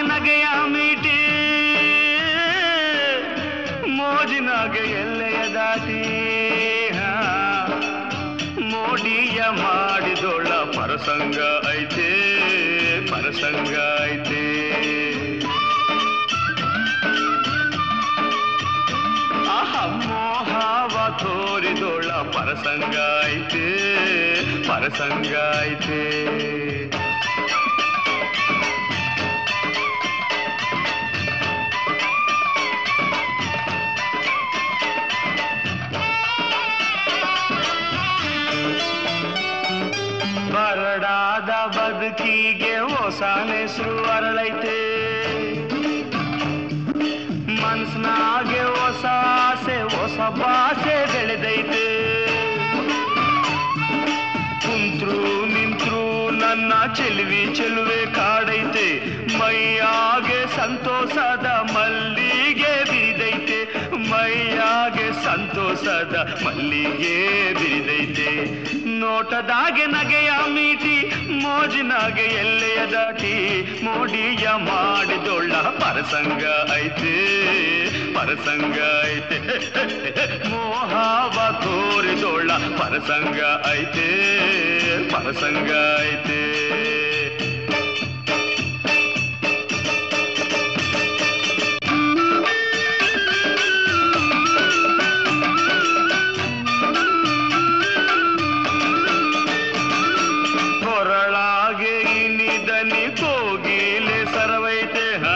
ನಗೆಯ ಮೀಟಿ ಮೋಜಿನಾಗೆ ಎಲ್ಲೆಯ ದಾಟಿ ಹಾ. ಮೋಡಿಯ ಮಾಡಿದೊಳ್ಳ ಪರಸಂಗ ಐತೆ ಪರಸಂಗ ಐತೆ ಆಹ ಮೋಹವ ತೋರಿದೊಳ್ಳ ಪರಸಂಗ ಐತೆ ಪರಸಂಗ ಐತೆ ಬರಡಾದ ಬದುಕಿಗೆ ಹೊಸ ಹೆಸರು ಅರಳೈತೆ ಮನ್ಸ್ನಾಗೆ ಹೊಸ ಆಸೆ ಹೊಸ ಭಾಷೆ ಬೆಳೆದೈತೆ ಕುಂತ್ರು ನಿಂತ್ರು ನನ್ನ ಚೆಲುವಿ ಚೆಲುವೆ ಕಾಡೈತೆ ಮೈಯಾಗೆ ಸಂತೋಷದ ಮಲ್ಲಿಗೆ ಬಿರಿದೈತೆ ಮೈಯಾಗೆ ಸಂತೋಷದ ಮಲ್ಲಿಗೆ ಬಿರಿದೈತೆ ನೋಟದಾಗೆ ನಗೆಯ ಮೀಟಿ ಮೋಜಿನಾಗೆ ಎಲ್ಲೆಯ ದಾಟಿ ಮೋಡಿಯ ಮಾಡಿದೊಳ್ಳ ಪರಸಂಗ ಐತೆ ಪರಸಂಗ ಐತೆ ಮೋಹವ ತೋರಿದೊಳ್ಳ ಪರಸಂಗ ಐತೆ ಪರಸಂಗ ಐತೆ ಕೊರಳಾಗೆ ಇನಿದನಿ ಕೋಗಿಲೆ ಸರವೈತೆ ಹಾ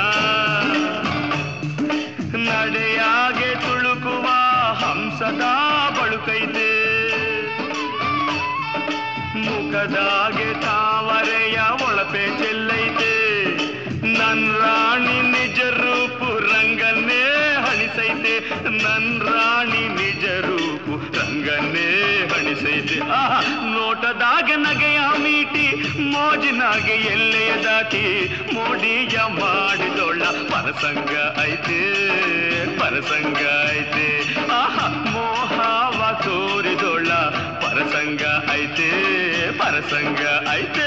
ನಡೆಯಾಗೆ ತುಳುಕುವ ಹಂಸದ ಬಳುಕೈತೆ ಮುಖದಾಗೆ ತಾವರೆಯ ಒಳಪೆ ಚೆಲ್ಲೈತೆ ನನ್ ರಾಣಿ ನಿಜ ರೂಪು ರಂಗನ್ನೇ ಹಣಿಸೈತೆ ನನ್ ರಾಣಿ ನಿಜ ರೂಪು ರಂಗನ್ನೇ ಹಣಿಸೈತೆ ಆಹಾ ನೋಟದಾಗೆ ನಗೆಯ ಮೀಟಿ ಮೋಜಿನಾಗೆ ಎಲ್ಲೆಯ ದಾಟಿ ಮೋಡಿಯ ಮಾಡಿದೊಳ್ಳ ಪರಸಂಗ ಐತೆ ಪರಸಂಗ ಐತೆ ಆಹಾ ಮೋಹವ ತೋರಿದೊಳ್ಳ ಪರಸಂಗ ಐತೆ ಪರಸಂಗ ಐತೆ